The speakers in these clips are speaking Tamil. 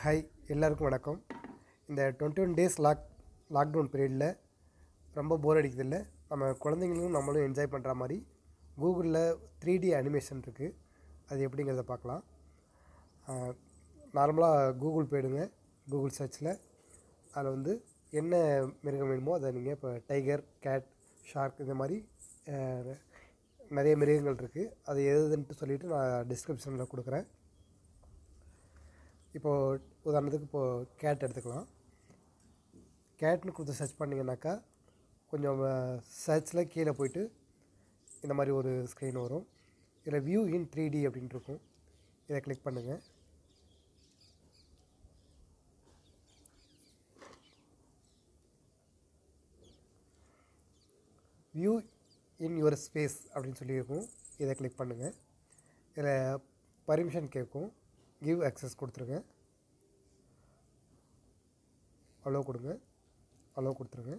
ஹாய் எல்லாருக்கும் வணக்கம் இந்த twenty one days lock lockdown பீரியடில் ரொம்ப போர் அடிக்குதில்ல நம்ம குழந்தைங்களும் நம்மளும் என்ஜாய் பண்ணுற மாதிரி கூகுளில் த்ரீ டி அனிமேஷன் இருக்குது அது எப்படிங்கிறத பார்க்கலாம் நார்மலாக கூகுள் போயிடுங்க கூகுள் சர்ச்சில் அதில் வந்து என்ன மிருகம் வேணுமோ அதை நீங்கள் இப்போ டைகர் கேட் ஷார்க் இந்த மாதிரி அஹ், நிறைய மிருகங்கள் இருக்குது அது எதுன்ட்டு சொல்லிவிட்டு நான் டிஸ்கிரிப்ஷனில் கொடுக்குறேன் இப்போது உதாரணத்துக்கு இப்போது கேட் எடுத்துக்கலாம் கேட்னு கொடுத்து சர்ச் பண்ணிங்கனாக்கா கொஞ்சம் சர்ச்சில் கீழே போயிட்டு இந்த மாதிரி ஒரு ஸ்க்ரீன் வரும் இதில் வியூ இன் த்ரீ டி அப்படின்ட்டு இருக்கும் இதை கிளிக் பண்ணுங்கள் வியூ இன் யுவர் ஸ்பேஸ் அப்படின்னு சொல்லியிருக்கும் இதை கிளிக் பண்ணுங்கள் இதில் பர்மிஷன் கேட்கும் கிவ் access கொடுத்துருங்க அலோவ் கொடுங்க அலோவ் கொடுத்துருங்க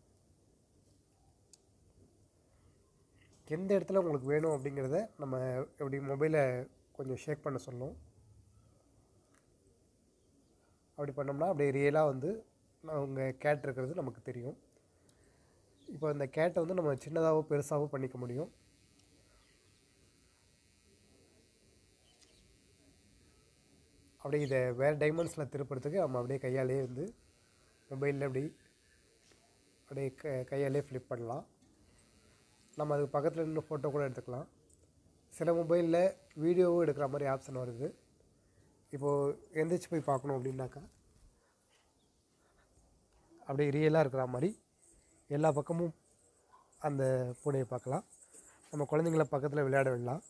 எந்த இடத்துல உங்களுக்கு வேணும் அப்படிங்கிறத நம்ம எப்படி மொபைலை கொஞ்சம் ஷேக் பண்ண சொல்லும் அப்படி பண்ணோம்னா அப்படியே ரியலாக வந்து உங்கள் கேட் இருக்கிறது நமக்கு தெரியும் இப்போ இந்த கேட்டை வந்து நம்ம சின்னதாகவோ பெருசாகவோ பண்ணிக்க முடியும் அப்படியே இதை வேறு டைமெண்ட்ஸில் திருப்புறதுக்கு நம்ம அப்படியே கையாலே வந்து மொபைலில் அப்படி அப்படியே க கையாலே ஃப்ளிப் பண்ணலாம் நம்ம அதுக்கு பக்கத்தில் நின்று ஃபோட்டோ கூட எடுத்துக்கலாம் சில மொபைலில் வீடியோவும் எடுக்கிற மாதிரி ஆப்ஷன் வருது இப்போது எந்திரிச்சு போய் பார்க்கணும் அப்படின்னாக்கா அப்படியே ரியலாக இருக்கிற மாதிரி எல்லா பக்கமும் அந்த பூனையை பார்க்கலாம் நம்ம குழந்தைங்கள பக்கத்தில் விளையாட விடலாம்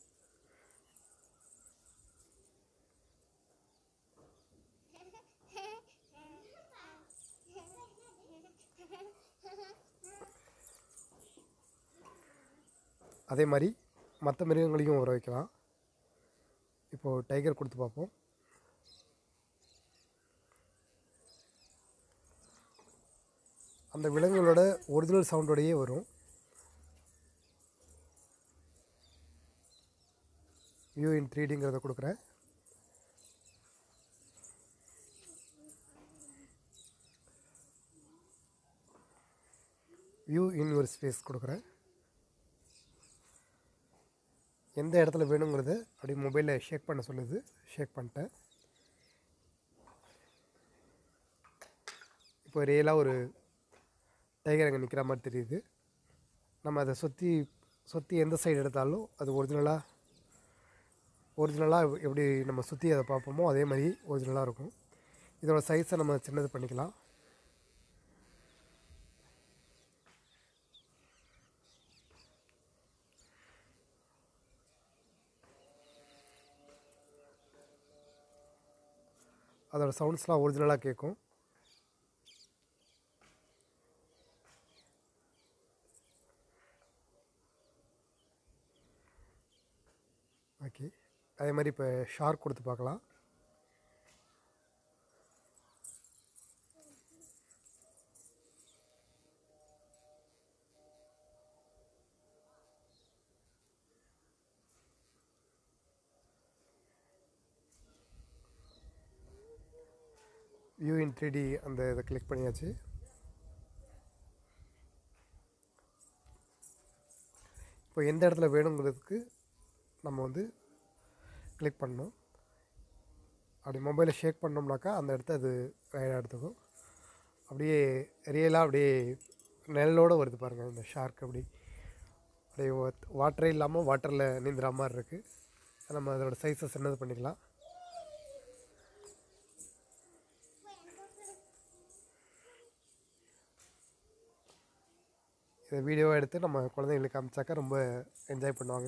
அதே மாதிரி மற்ற மிருகங்களையும் வர வைக்கலாம் இப்போது டைகர் கொடுத்து பார்ப்போம் அந்த விலங்குகளோட ஒரிஜினல் சவுண்டோடையே வரும் வியூ இன் த்ரீடிங்கிறத கொடுக்குறேன் வியூ இன் ஒரு ஸ்பேஸ் கொடுக்குறேன் எந்த இடத்துல வேணுங்கிறத அப்படி மொபைலில் ஷேக் பண்ண சொல்லுது ஷேக் பண்ணிட்டேன் இப்போ ரியலாக ஒரு டைகர் அங்கே நிற்கிற மாதிரி தெரியுது நம்ம அதை சுற்றி சுற்றி எந்த சைடு எடுத்தாலும் அது ஒரிஜினலாக ஒரிஜினலாக எப்படி நம்ம சுற்றி அதை பார்ப்போமோ அதே மாதிரி ஒரிஜினலாக இருக்கும் இதோட சைஸை நம்ம சின்னது பண்ணிக்கலாம் அதோட சவுண்ட்ஸ்லாம் ஒரிஜினலாக கேட்கும் ஓகே அதே மாதிரி இப்போ ஷார்க் கொடுத்து பார்க்கலாம் வியூ இன் த்ரீ டி அந்த இதை கிளிக் பண்ணியாச்சு இப்போ எந்த இடத்துல வேணுங்கிறதுக்கு நம்ம வந்து கிளிக் பண்ணணும் அப்படி மொபைலை ஷேக் பண்ணோம்னாக்கா அந்த இடத்த அது ரைடாக எடுத்துக்கும் அப்படியே ரியலாக அப்படியே நிழலோடு வருது பாருங்கள் இந்த ஷார்க் அப்படி அப்படியே வாட்டரே இல்லாமல் வாட்டரில் நீந்துற மாதிரி இருக்குது நம்ம அதோட சைஸை சின்னது பண்ணிக்கலாம் இதை வீடியோவாக எடுத்து நம்ம குழந்தைங்களுக்கு காமிச்சாக்கா ரொம்ப என்ஜாய் பண்ணுவாங்க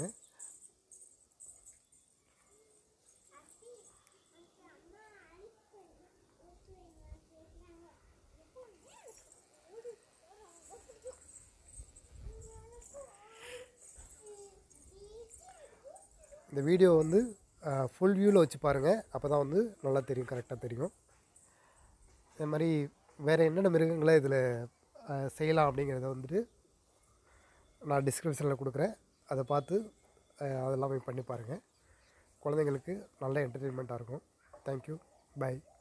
இந்த வீடியோ வந்து ஃபுல் வியூவில் வச்சு பாருங்கள் அப்போ தான் வந்து நல்லா தெரியும் கரெக்டாக தெரியும் அதே மாதிரி வேறு என்னென்ன மிருகங்களை இதில் செய்யலாம் அப்படிங்கிறத வந்துட்டு நான் டிஸ்கிரிப்ஷனில் கொடுக்குறேன் அதை பார்த்து அஹ், அதெல்லாம் போய் பண்ணி பாருங்கள் குழந்தைங்களுக்கு நல்ல என்டர்டெயின்மெண்ட்டாக இருக்கும் தேங்க்யூ பை